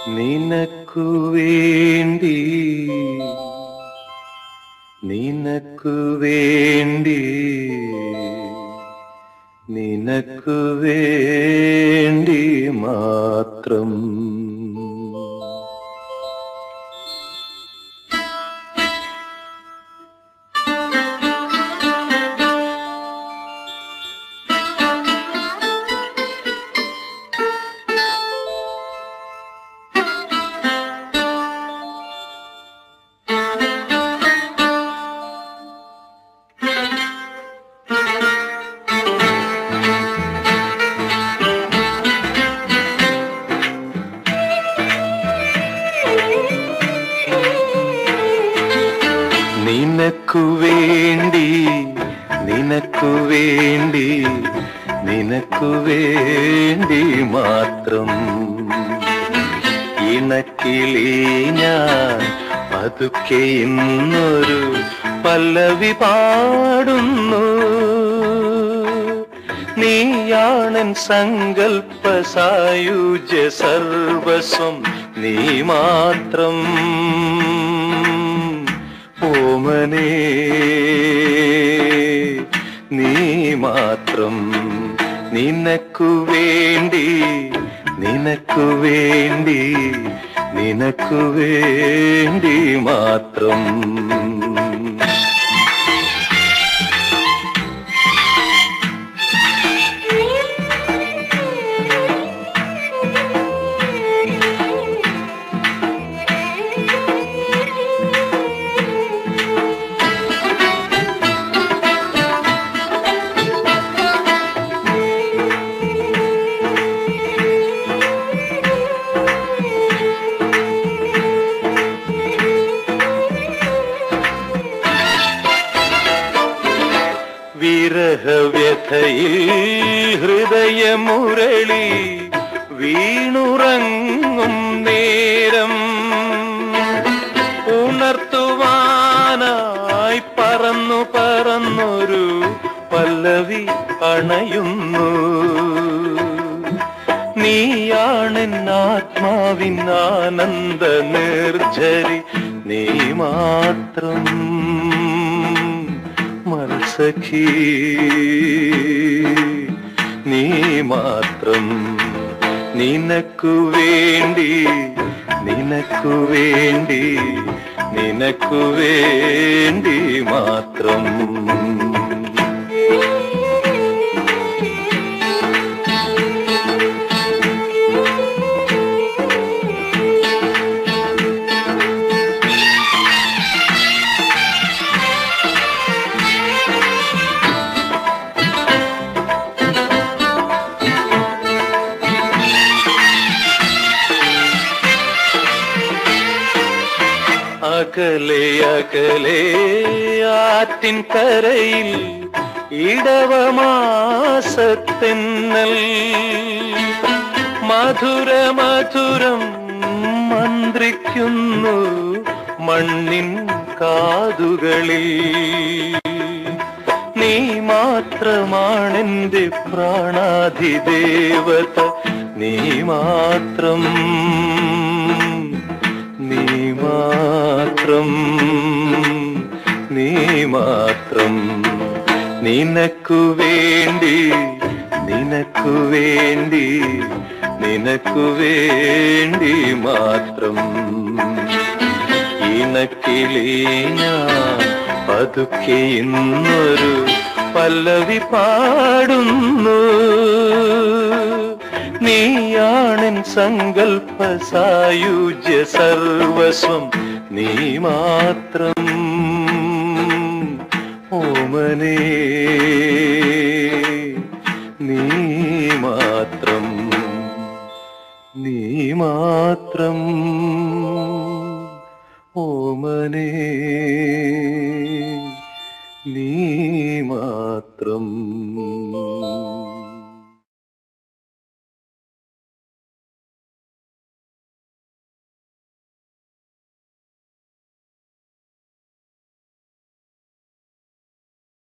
നിനക്കു വേണ്ടി നിനക്കു വേണ്ടി നിനക്കു വേണ്ടി മാത്രം നിനക്കു വേണ്ടി നിനക്കു വേണ്ടി നിനക്കു വേണ്ടി മാത്രം ഇണക്കിളി ഞാൻ പതുക്കെ ഇന്നൊരു പല്ലവി പാടുന്നു നീയാണൻ സങ്കൽപ്പ സായുജ സർവസ്വം നീ മാത്രം ഓമനേ നീ മാത്രം നിനക്കു വേണ്ടി നിനക്കു വേണ്ടി നിനക്കു വേണ്ടി മാത്രം വിരഹവ്യഥയിൽ ഹൃദയമുരളി വീണുറങ്ങും നേരം ഉണർത്തുവാനായി പറന്നു പറന്നൊരു പല്ലവി അണയുന്നു നീയാണെൻ ആത്മാവിൻ ആനന്ദ നിർജരി നീ മാത്രം മത്സഖി നീ മാത്രം നിനക്കു വേണ്ടി നിനക്കു വേണ്ടി നിനക്കു വേണ്ടി മാത്രം അകലെ അകലെ ആറ്റിൻ കരയിൽ ഇടവമാസത്തെന്നൽ മധുര മധുരം മന്ത്രിക്കുന്നു മണ്ണിൻ കാതുകളിൽ നീ മാത്രമാണെന്റെ പ്രാണാധിദേവത നീ മാത്രം നീ മാത്രം നീ മാത്രം നിനക്കു വേണ്ടി നിനക്കു വേണ്ടി നിനക്കു വേണ്ടി മാത്രം ഇണക്കിളി ഞാൻ പതുക്കെ ഇന്നൊരു പല്ലവി പാടുന്നു നീയാണെൻ സങ്കൽപ്പ സായുജ്യ സർവസ്വം നീ മാത്രം ഓമനേ നീ മാത്രം നീ മാത്രം ഓമനേ നീ മാത്രം